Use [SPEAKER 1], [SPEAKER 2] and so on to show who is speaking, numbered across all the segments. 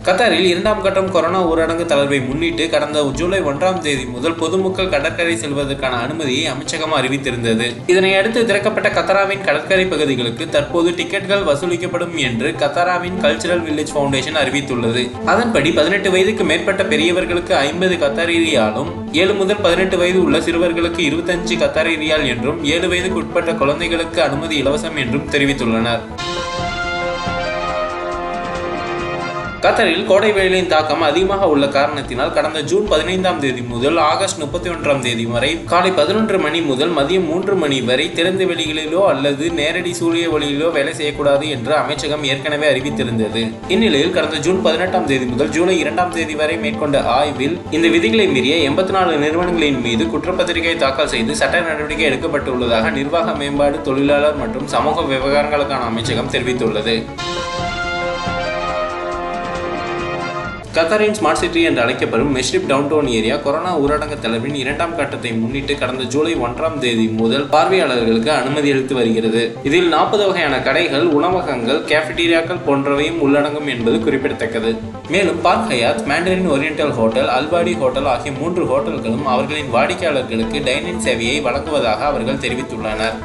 [SPEAKER 1] கத்தாரில் இரண்டாம் கட்டம் கொரோனா ஊரடங்கு தளர்வை முன்னிட்டு கடந்த ஜூலை ஒன்றாம் தேதி முதல் பொதுமக்கள் கடற்கரை செல்வதற்கான அனுமதியை அமைச்சகம் அறிவித்திருந்தது இதனை அடுத்து திறக்கப்பட்ட கத்தாராவின் கடற்கரை பகுதிகளுக்கு தற்போது டிக்கெட்டுகள் வசூலிக்கப்படும் என்று கத்தாராவின் கல்ச்சரல் வில்லேஜ் ஃபவுண்டேஷன் அறிவித்துள்ளது அதன்படி பதினெட்டு வயதுக்கு மேற்பட்ட பெரியவர்களுக்கு ஐம்பது கத்தாரி ரியாலும் ஏழு முதல் பதினெட்டு வயது உள்ள சிறுவர்களுக்கு இருபத்தஞ்சு கத்தாரி ரியால் என்றும் ஏழு வயதுக்கு உட்பட்ட குழந்தைகளுக்கு அனுமதி இலவசம் என்றும் தெரிவித்துள்ளனர் கத்தரில் கோடை வெயிலின் தாக்கம் அதிகமாக உள்ள காரணத்தினால் கடந்த ஜூன் பதினைந்தாம் தேதி முதல் ஆகஸ்ட் முப்பத்தி ஒன்றாம் தேதி வரை காலை பதினொன்று மணி முதல் மதியம் மூன்று மணி வரை திறந்த வெளிகளிலோ அல்லது நேரடி சூரிய ஒளியிலோ வேலை செய்யக்கூடாது என்று அமைச்சகம் ஏற்கனவே அறிவித்திருந்தது இந்நிலையில் கடந்த ஜூன் பதினெட்டாம் தேதி முதல் ஜூலை இரண்டாம் தேதி வரை மேற்கொண்ட ஆய்வில் இந்த விதிகளை மீறிய எண்பத்தி நாலு நிறுவனங்களின் மீது குற்றப்பத்திரிகை தாக்கல் செய்து சட்ட நடவடிக்கை எடுக்கப்பட்டுள்ளதாக நிர்வாக மேம்பாடு தொழிலாளர் மற்றும் சமூக விவகாரங்களுக்கான அமைச்சகம் தெரிவித்துள்ளது கத்தாரின் ஸ்மார்ட் சிட்டி என்று அழைக்கப்படும் மெஷ்ரிப் டவுன் டவுன் ஏரியா கொரோனா ஊரடங்கு தளர்வின் இரண்டாம் கட்டத்தை முன்னிட்டு கடந்த ஜூலை ஒன்றாம் தேதி முதல் பார்வையாளர்களுக்கு அனுமதி அளித்து வருகிறது இதில் நாற்பது வகையான கடைகள் உணவகங்கள் கேஃபிடீரியாக்கள் போன்றவையும் உள்ளடங்கும் என்பது குறிப்பிடத்தக்கது மேலும் park Hyatt Mandarin Oriental hotel Alwadi hotel ஆகிய மூன்று ஹோட்டல்களும் அவர்களின் வாடிக்கையாளர்களுக்கு டைனிங் சேவையை வழங்குவதாக அவர்கள் தெரிவித்துள்ளனர்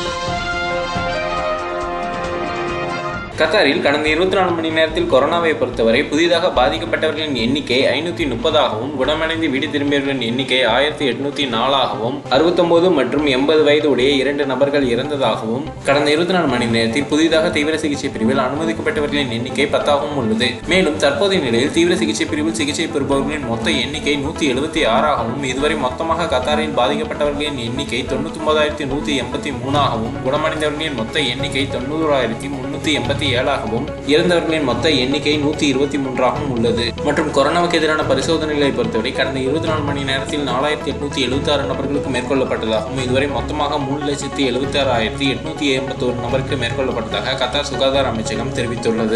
[SPEAKER 1] கத்தாரில் கடந்த இருபத்தி நாலு மணி நேரத்தில் கொரோனாவை பொறுத்தவரை புதிதாக பாதிக்கப்பட்டவர்களின் எண்ணிக்கை ஐநூற்றி முப்பதாகவும் குணமடைந்து வீடு திரும்பியவர்களின் எண்ணிக்கை ஆயிரத்தி எட்நூத்தி நாலாகவும் அறுபத்தொன்பது மற்றும் எண்பது வயது உடைய இரண்டு நபர்கள் இறந்ததாகவும் கடந்த இருபத்தி நாலு மணி நேரத்தில் புதிதாக தீவிர சிகிச்சை பிரிவில் அனுமதிக்கப்பட்டவர்களின் எண்ணிக்கை பத்தாகவும் உள்ளது மேலும் தற்போதைய நிலையில் தீவிர சிகிச்சை பிரிவில் சிகிச்சை பெறுபவர்களின் மொத்த எண்ணிக்கை நூற்றி எழுபத்தி ஆறாகவும் இதுவரை மொத்தமாக கத்தாரில் பாதிக்கப்பட்டவர்களின் எண்ணிக்கை தொண்ணூத்தி ஒன்பதாயிரத்தி நூற்றி எண்பத்தி மூணாகவும் குணமடைந்தவர்களின் மொத்த எண்ணிக்கை தொண்ணூறாயிரத்தி முன்னூற்றி எண்பத்தி ஏழாகவும் இறந்தவர்களின் மொத்த எண்ணிக்கை நூற்றி இருபத்தி மூன்றாகவும் உள்ளது மற்றும் கொரோனாவுக்கு எதிரான பரிசோதனைகளை பொறுத்தவரை கடந்த இருபத்தி நாலு மணி நேரத்தில் நாலாயிரத்தி எட்நூத்தி எழுபத்தி ஆறு நபர்களுக்கு மேற்கொள்ளப்பட்டதாகவும் இதுவரை மொத்தமாக மூணு லட்சத்தி எழுபத்தி ஆறாயிரத்தி எட்நூத்தி எண்பத்தோரு நபருக்கு மேற்கொள்ளப்பட்டதாக கத்தார் சுகாதார அமைச்சகம் தெரிவித்துள்ளது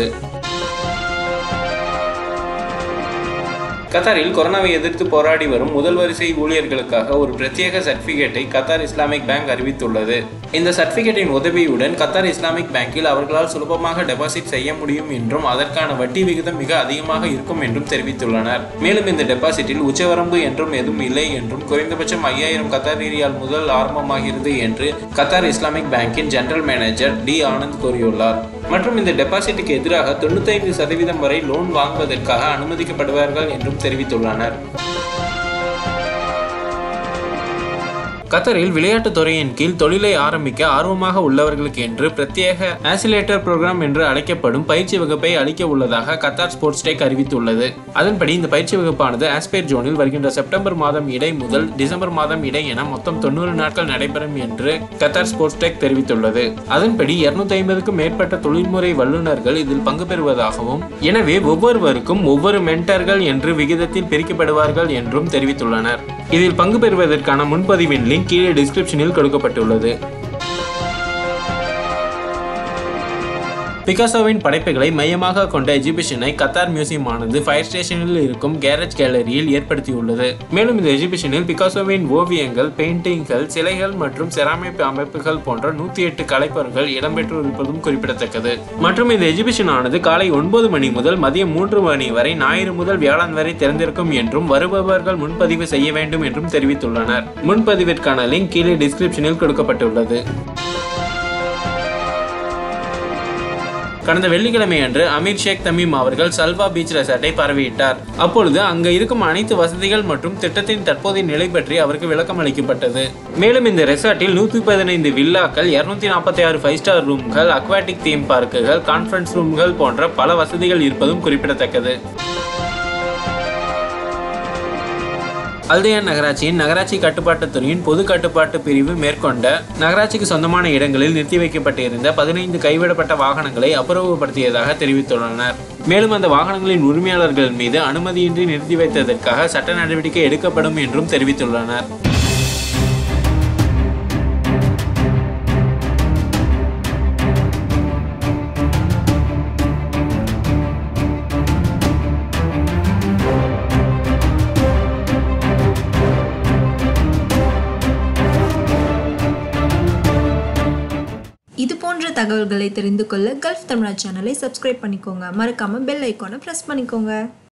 [SPEAKER 1] கத்தாரில் கொரோனாவை எதிர்த்து போராடி வரும் முதல் வரிசை ஊழியர்களுக்காக ஒரு பிரத்யேக சர்டிபிகேட்டை கத்தார் இஸ்லாமிக் பேங்க் அறிவித்துள்ளது இந்த சர்டிபிகேட்டின் உதவியுடன் கத்தார் இஸ்லாமிக் பேங்கில் அவர்களால் சுலபமாக டெபாசிட் செய்ய முடியும் என்றும் அதற்கான வட்டி விகிதம் மிக அதிகமாக இருக்கும் என்றும் தெரிவித்துள்ளனர் மேலும் இந்த டெபாசிட்டில் உச்சவரம்பு என்றும் எதுவும் இல்லை என்றும் குறைந்தபட்சம் ஐயாயிரம் கத்தார் ரியால் முதல் ஆரம்பமாகிறது என்று கத்தார் இஸ்லாமிக் பேங்கின் ஜெனரல் மேனேஜர் டி ஆனந்த் கூறியுள்ளார் மற்றும் இந்த டெபாசிட்டுக்கு எதிராக தொண்ணூத்தைந்து சதவீதம் வரை லோன் வாங்குவதற்காக அனுமதிக்கப்படுவார்கள் என்றும் தெரிவித்துள்ளனர் கத்தரில் விளையாட்டுத் துறையின் கீழ் தொழிலை ஆரம்பிக்க ஆர்வமாக உள்ளவர்களுக்கு என்று பிரத்யேக ஆசிலேட்டர் புரோகிராம் என்று அழைக்கப்படும் பயிற்சி வகுப்பை அளிக்க உள்ளதாக கத்தார் ஸ்போர்ட்ஸ் டெக் அறிவித்துள்ளது அதன்படி இந்த பயிற்சி வகுப்பானது ஆஸ்பேர் ஜோனில் வருகின்ற செப்டம்பர் மாதம் இடை முதல் டிசம்பர் மாதம் இடை என மொத்தம் தொண்ணூறு நாட்கள் நடைபெறும் என்று கத்தார் ஸ்போர்ட்ஸ் டெக் தெரிவித்துள்ளது அதன்படி இருநூத்தி ஐம்பதுக்கும் மேற்பட்ட தொழில்முறை வல்லுநர்கள் இதில் பங்கு பெறுவதாகவும் எனவே ஒவ்வொருவருக்கும் ஒவ்வொரு மென்டர்கள் என்று விகிதத்தில் பிரிக்கப்படுவார்கள் என்றும் தெரிவித்துள்ளனர் இதில் பங்கு பெறுவதற்கான முன்பதிவின் லிங்க் கீழே டிஸ்கிரிப்ஷனில் கொடுக்கப்பட்டுள்ளது பிகாசோவின் படைப்புகளை மையமாக கொண்ட எஜிபிஷனை கத்தார் மியூசியம் ஆனது ஃபயர் ஸ்டேஷனில் இருக்கும் கேரேஜ் கேலரியில் ஏற்படுத்தியுள்ளது மேலும் இந்த எஜிபிஷனில் பிகாசோவின் ஓவியங்கள் பெயிண்டிங்கள் சிலைகள் மற்றும் செராமிக் அமைப்புகள் போன்ற நூத்தி எட்டு கலைப்பொருட்கள் இடம்பெற்றிருப்பதும் குறிப்பிடத்தக்கது மற்றும் இந்த எஜிபிஷன் ஆனது காலை ஒன்பது மணி முதல் மதியம் மூன்று மணி வரை ஞாயிறு முதல் வியாழன் வரை திறந்திருக்கும் என்றும் வருபவர்கள் முன்பதிவு செய்ய வேண்டும் என்றும் தெரிவித்துள்ளனர் முன்பதிவிற்கான லிங்க் கீழே டிஸ்கிரிப்ஷனில் கொடுக்கப்பட்டுள்ளது கடந்த வெள்ளிக்கிழமை அன்று அமீர் ஷேக் தமீம் அவர்கள் சல்வா பீச் ரெசார்ட்டை பார்வையிட்டார் அப்பொழுது அங்கு இருக்கும் அனைத்து வசதிகள் மற்றும் திட்டத்தின் தற்போதைய நிலை பற்றி அவருக்கு விளக்கம் அளிக்கப்பட்டது மேலும் இந்த ரெசார்ட்டில் நூற்றி பதினைந்து வில்லாக்கள் இருநூத்தி நாற்பத்தி ஆறு ஃபைவ் ஸ்டார் ரூம்கள் அக்வாட்டிக் தீம் பார்க்குகள் கான்ஃபரன்ஸ் ரூம்கள் போன்ற பல வசதிகள் இருப்பதும் குறிப்பிடத்தக்கது அல்தேயான் நகராட்சியின் நகராட்சி கட்டுப்பாட்டுத் துறையின் பொது கட்டுப்பாட்டு பிரிவு மேற்கொண்ட நகராட்சிக்கு சொந்தமான இடங்களில் நிறுத்தி வைக்கப்பட்டிருந்த பதினைந்து கைவிடப்பட்ட வாகனங்களை அப்புறவுபடுத்தியதாக தெரிவித்துள்ளனர் மேலும் அந்த வாகனங்களின் உரிமையாளர்கள் மீது அனுமதியின்றி நிறுத்தி வைத்ததற்காக சட்ட நடவடிக்கை எடுக்கப்படும் என்றும் தெரிவித்துள்ளனர்
[SPEAKER 2] இது போன்ற தகவல்களை தெரிந்து கொள்ள கல்ஃப் தமிழா சேனலை சப்ஸ்கிரைப் பண்ணிக்கோங்க மறக்காம பெல் ஐக்கானை ப்ரெஸ் பண்ணிக்கோங்க